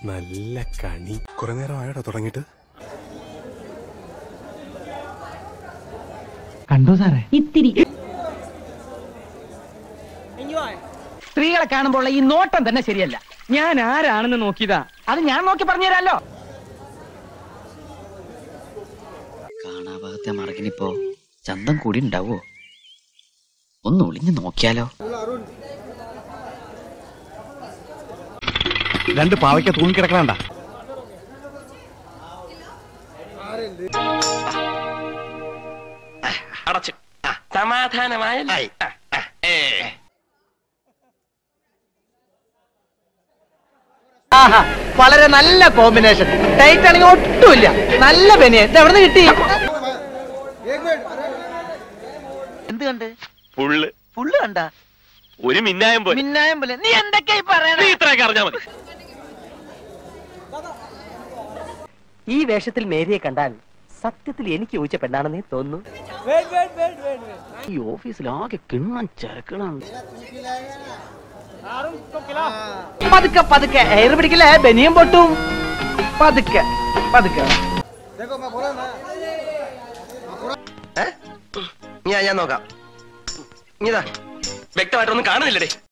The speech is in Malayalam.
നല്ല കണി കുറെ നേരം ആയോടാ തുടങ്ങിയിട്ട് കണ്ടോ സാറേ ഇത്തിരി സ്ത്രീകളെ കാണുമ്പോൾ ഈ നോട്ടം തന്നെ ശരിയല്ല ഞാൻ ആരാണെന്ന് നോക്കിയതാ അത് ഞാൻ നോക്കി പറഞ്ഞുതരാലോ കാണാഭാഗത്തെ മറകിനിപ്പോ ചന്തം കൂടി ഉണ്ടാവോ ഒന്ന് ഒളിഞ്ഞു നോക്കിയാലോ രണ്ട് പാവയ്ക്ക തൂങ്ങിക്കിടക്കണണ്ട അടച്ചു ആ, സമാധാനമായല്ലേ ആ, ആ, ഏ. ആഹാ വളരെ നല്ല കോമ്പിനേഷൻ ടൈറ്റ് ആണെങ്കിൽ ഒട്ടുമില്ല നല്ല ബനിയൻ ഇത് എവിടെ കിട്ടി എന്ത് കണ്ട് പുള്ള് പുള്ളു കണ്ട ഒരു മിന്നായം പോലെ മിന്നായം പോലെ നീ എന്തൊക്കെയായി പറയണേ നീ ഇത്രയൊക്കെ അറിഞ്ഞാ മതി ഈ വേഷത്തിൽ മേരിയെ കണ്ടാൽ സത്യത്തിൽ എനിക്ക് യോജിച്ച പെണ്ണാണെന്നേ തോന്നുന്നു ഈ ഓഫീസിൽ ആകെ കിണ്ണം ചരക്കളാണ് പതുക്കെ പതുക്കെ എയർ പിടിക്കില്ലേ ബനിയും പൊട്ടും പതുക്കെ പതുക്കെ ഞാൻ ഞാൻ നോക്കാം ഇതാ വ്യക്തമായിട്ടൊന്നും കാണുന്നില്ലടേ